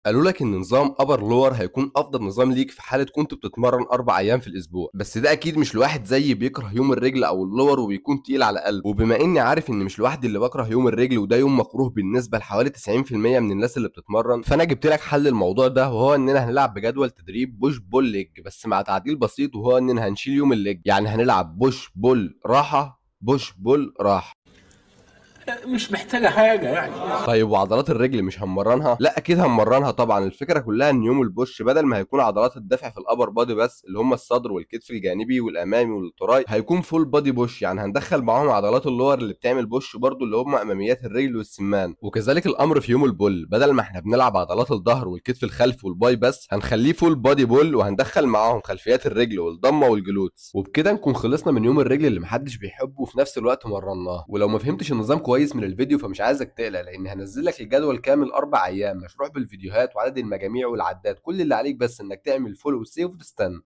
قالوا لك ان نظام ابر لور هيكون افضل نظام ليك في حاله كنت بتتمرن اربع ايام في الاسبوع بس ده اكيد مش لواحد زيي بيكره يوم الرجل او اللور وبيكون تقيل على قلبه وبما اني عارف ان مش لوحدي اللي بكره يوم الرجل وده يوم مكروه بالنسبه لحوالي 90% من الناس اللي بتتمرن فانا جبت لك حل الموضوع ده وهو اننا هنلعب بجدول تدريب بوش بول ليج بس مع تعديل بسيط وهو اننا هنشيل يوم الليج يعني هنلعب بوش بول راحه بوش بول راحه مش محتاجه حاجه يعني طيب وعضلات الرجل مش هنمرنها؟ لا اكيد هنمرنها طبعا الفكره كلها ان يوم البوش بدل ما هيكون عضلات الدفع في الابر بادي بس اللي هم الصدر والكتف الجانبي والامامي والتراي هيكون فول بادي بوش يعني هندخل معاهم عضلات اللور اللي بتعمل بوش برضو اللي هم اماميات الرجل والسمان وكذلك الامر في يوم البول بدل ما احنا بنلعب عضلات الظهر والكتف الخلفي والباي بس هنخليه فول بادي بول وهندخل معاهم خلفيات الرجل والضمه والجلوتس وبكده نكون خلصنا من يوم الرجل اللي محدش بيحبه وفي نفس الوقت مرناه ولو ما فهمتش النظام كويس من الفيديو فمش عايزك تقلق لان هنزل لك الجدول كامل اربع ايام مشروح بالفيديوهات وعدد المجاميع والعدات كل اللي عليك بس انك تعمل فولو وسيف وتستنى